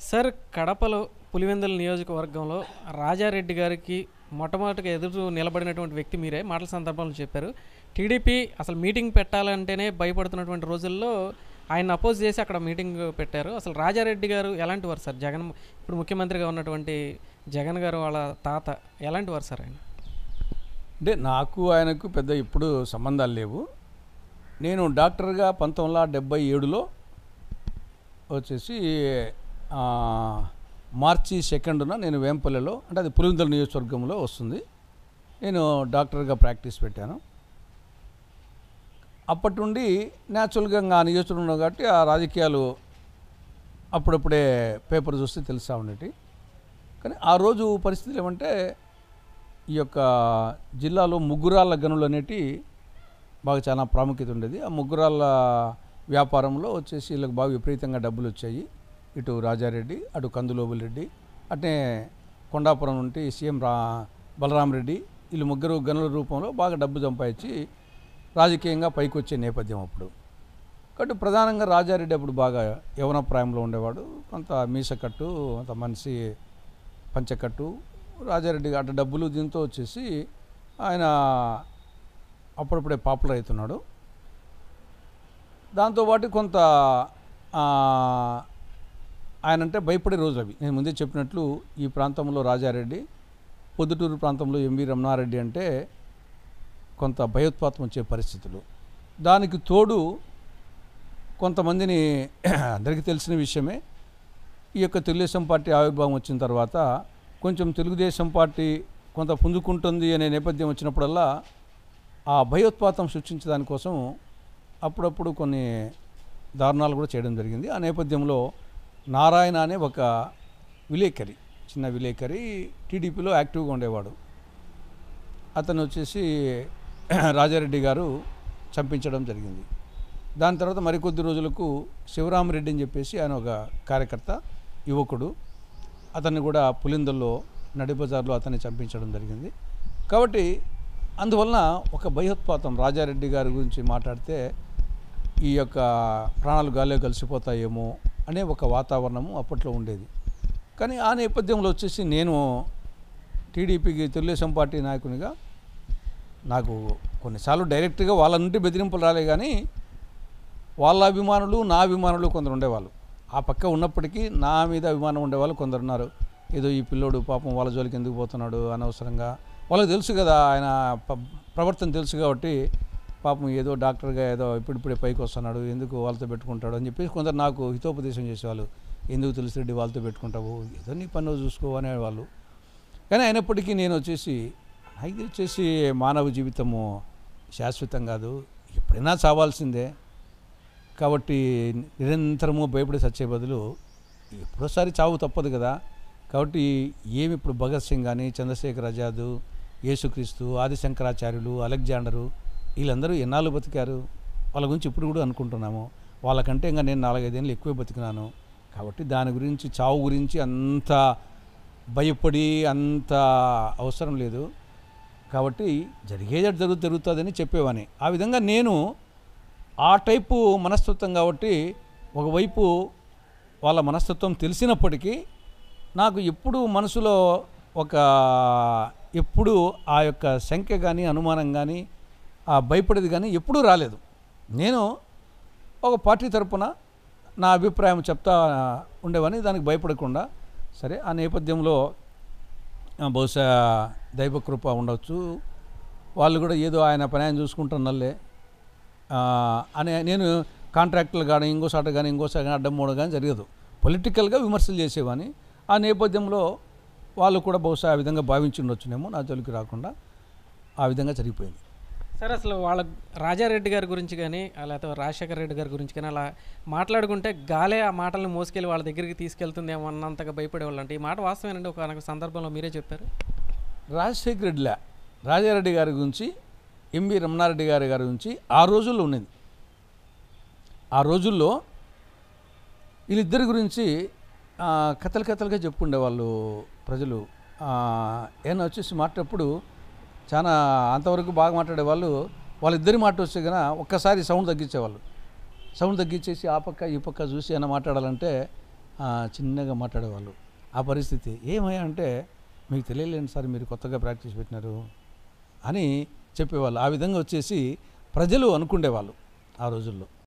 sir కడపలో పులివెందుల నియోజకవర్గంలో రాజారెడ్డి గారికి మొట్టమొదటిగా ఎదురు నిలబడినటువంటి వ్యక్తి మీరే మాటల సందర్భంలో చెప్పారు టీడీపీ అసలు మీటింగ్ పెట్టాలంటేనే భయపడుతున్నటువంటి రోజుల్లో ఆయన అపోజ్ చేసి అక్కడ మీటింగ్ పెట్టారు అసలు రాజారెడ్డి గారు ఎలాంటి వారు సార్ జగన్ ఇప్పుడు ముఖ్యమంత్రిగా ఉన్నటువంటి జగన్ గారు వాళ్ళ తాత ఎలాంటి వారు సార్ ఆయన అంటే నాకు ఆయనకు పెద్ద ఇప్పుడు సంబంధాలు లేవు నేను డాక్టర్గా పంతొమ్మిది వందల డెబ్బై ఏడులో వచ్చేసి ఆ, మార్చి సెకండ్న నేను వేంపల్లెలో అంటే అది పులివెందుల నియోజకవర్గంలో వస్తుంది నేను డాక్టర్గా ప్రాక్టీస్ పెట్టాను అప్పటి నుండి న్యాచురల్గా ఇంకా ఆ నియోజకవర్గంలో కాబట్టి ఆ రాజకీయాలు అప్పుడప్పుడే పేపర్ చూస్తే తెలుస్తూ ఉండేటి కానీ ఆ రోజు పరిస్థితులు ఏమంటే ఈ యొక్క జిల్లాలో ముగ్గురాళ్ళ గనులు అనేటి బాగా చాలా ప్రాముఖ్యత ఉండేది ఆ ముగ్గురాళ్ళ వ్యాపారంలో వచ్చేసి వీళ్ళకి బాగా విపరీతంగా డబ్బులు వచ్చాయి ఇటు రాజారెడ్డి అటు కందులోబుల్ రెడ్డి అట్నే కొండాపురం నుండి సీఎం రా బలరామరెడ్డి వీళ్ళు ముగ్గురు గనుల రూపంలో బాగా డబ్బు సంపాదించి రాజకీయంగా పైకి వచ్చే నేపథ్యం అప్పుడు కాబట్టి ప్రధానంగా రాజారెడ్డి అప్పుడు బాగా యవన ప్రాయంలో ఉండేవాడు కొంత మీసకట్టు కొంత మనిషి పంచకట్టు రాజారెడ్డి అటు డబ్బులు దీంతో వచ్చేసి ఆయన అప్పుడప్పుడే పాపులర్ అవుతున్నాడు దాంతోపాటు కొంత ఆ, ఆయన అంటే భయపడే రోజులు అవి నేను ముందే చెప్పినట్లు ఈ ప్రాంతంలో రాజారెడ్డి పొద్దుటూరు ప్రాంతంలో ఎంవి రమణారెడ్డి అంటే కొంత భయోత్పాతం వచ్చే పరిస్థితులు దానికి తోడు కొంతమందిని అందరికీ తెలిసిన విషయమే ఈ యొక్క తెలుగుదేశం పార్టీ ఆవిర్భావం వచ్చిన తర్వాత కొంచెం తెలుగుదేశం పార్టీ కొంత పుంజుకుంటుంది అనే నేపథ్యం వచ్చినప్పుడల్లా ఆ భయోత్పాతం సృష్టించడాని కోసం అప్పుడప్పుడు కొన్ని దారుణాలు కూడా చేయడం జరిగింది ఆ నేపథ్యంలో నారాయణ అనే ఒక విలేకరి చిన్న విలేకరి టీడీపీలో యాక్టివ్గా ఉండేవాడు అతను వచ్చేసి రాజారెడ్డి గారు చంపించడం జరిగింది దాని తర్వాత మరికొద్ది రోజులకు శివరామరెడ్డి అని చెప్పేసి ఆయన ఒక కార్యకర్త యువకుడు అతన్ని కూడా పులిందల్లో నడిబజార్లో అతన్ని చంపించడం జరిగింది కాబట్టి అందువలన ఒక భయోత్పాతం రాజారెడ్డి గారి గురించి మాట్లాడితే ఈ యొక్క ప్రాణాలు గాల్లో కలిసిపోతాయేమో అనే ఒక వాతావరణము అప్పట్లో ఉండేది కానీ ఆ నేపథ్యంలో వచ్చేసి నేను టీడీపీకి తెలుగుదేశం పార్టీ నాయకునిగా నాకు కొన్నిసార్లు డైరెక్ట్గా వాళ్ళ నుండి బెదిరింపులు రాలే కానీ వాళ్ళ అభిమానులు నా అభిమానులు కొందరు ఉండేవాళ్ళు ఆ పక్క ఉన్నప్పటికీ నా మీద అభిమానం ఉండేవాళ్ళు కొందరు ఉన్నారు ఏదో ఈ పిల్లోడు పాపం వాళ్ళ జోలికి ఎందుకు పోతున్నాడు అనవసరంగా వాళ్ళకి తెలుసు కదా ఆయన ప- ప్రవర్తన తెలుసు కాబట్టి పాపం ఏదో డాక్టర్గా ఏదో ఇప్పుడిప్పుడే పైకి వస్తున్నాడు ఎందుకు వాళ్ళతో పెట్టుకుంటాడు అని చెప్పేసి కొందరు నాకు హితోపదేశం చేసేవాళ్ళు ఎందుకు తెలుసు రెడ్డి వాళ్ళతో పెట్టుకుంటావు ఏదో నీ పన్ను చూసుకో అనేవాళ్ళు కానీ అయినప్పటికీ నేను వచ్చేసి ఇది వచ్చేసి మానవ జీవితము శాశ్వతం కాదు ఎప్పుడైనా చావాల్సిందే కాబట్టి నిరంతరము భయపడి చచ్చే బదులు ఎప్పుడోసారి చావు తప్పదు కదా కాబట్టి ఏమి ఇప్పుడు భగత్ సింగ్ కానీ చంద్రశేఖర్ ఆజాద్ యేసుక్రీస్తు ఆదిశంకరాచార్యులు అలెగ్జాండరు వీళ్ళందరూ ఎన్నాళ్ళు బతికారు వాళ్ళ గురించి ఇప్పుడు కూడా అనుకుంటున్నాము వాళ్ళకంటే ఇంకా నేను నాలుగైదేళ్ళు ఎక్కువే బతికినాను కాబట్టి దాని గురించి చావు గురించి అంత భయపడి అంత అవసరం లేదు కాబట్టి జరిగేది జరుగు జరుగుతుందని చెప్పేవాని ఆ విధంగా నేను ఆ టైపు మనస్తత్వం కాబట్టి ఒకవైపు వాళ్ళ మనస్తత్వం తెలిసినప్పటికీ నాకు ఎప్పుడు మనసులో ఒక ఎప్పుడు ఆ యొక్క శంక కానీ అనుమానం కానీ ఆ భయపడేది కానీ ఎప్పుడూ రాలేదు నేను ఒక పార్టీ తరపున నా అభిప్రాయం చెప్తా ఉండేవని దానికి భయపడకుండా సరే ఆ నేపథ్యంలో ఆ, బహుశా దైవకృప ఉండవచ్చు వాళ్ళు కూడా ఏదో ఆయన పని ఆయన చూసుకుంటున్నల్లే ఆ, అని నేను కాంట్రాక్టులు కానీ ఇంకోసాట కానీ ఇంకోసారి కానీ అడ్డం మూడ కానీ జరగదు పొలిటికల్గా విమర్శలు చేసేవాని ఆ నేపథ్యంలో వాళ్ళు కూడా బహుశా ఆ విధంగా భావించి ఉండొచ్చునేమో నా జోలికి రాకుండా ఆ విధంగా జరిగిపోయింది సార్ అసలు వాళ్ళ రాజారెడ్డి గారి గురించి కానీ లేకపోతే రాజశేఖర రెడ్డి గారి గురించి కానీ అలా మాట్లాడుకుంటే గాలే ఆ మాటలను మోసుకెళ్ళి వాళ్ళ దగ్గరికి తీసుకెళ్తుందేమో అన్నంతగా భయపడేవాళ్ళు అంటే ఈ మాట వాస్తవేనండి ఒక సందర్భంలో మీరే చెప్పారు రాజశేఖర రెడ్డిలా రాజారెడ్డి గారి గురించి ఎంవి రమణారెడ్డి గారి గారి గురించి ఆ రోజుల్లో ఉన్నది ఆ రోజుల్లో వీళ్ళిద్దరి గురించి ఆ, కథలు కథలుగా చెప్పుకుండేవాళ్ళు ప్రజలు ఆ, ఏమైనా వచ్చేసి మాట్లాడప్పుడు చాలా అంతవరకు బాగా మాట్లాడేవాళ్ళు వాళ్ళిద్దరి మాట వస్తే కనుక ఒక్కసారి సౌండ్ తగ్గించేవాళ్ళు సౌండ్ తగ్గించేసి ఆ పక్క ఈ పక్క చూసి ఏమైనా మాట్లాడాలంటే ఆ, చిన్నగా మాట్లాడేవాళ్ళు ఆ పరిస్థితి ఏమయ్యా అంటే మీకు తెలియలేండి సార్ మీరు కొత్తగా ప్రాక్టీస్ పెట్టినారు అని చెప్పేవాళ్ళు ఆ విధంగా వచ్చేసి ప్రజలు అనుకుండేవాళ్ళు ఆ రోజుల్లో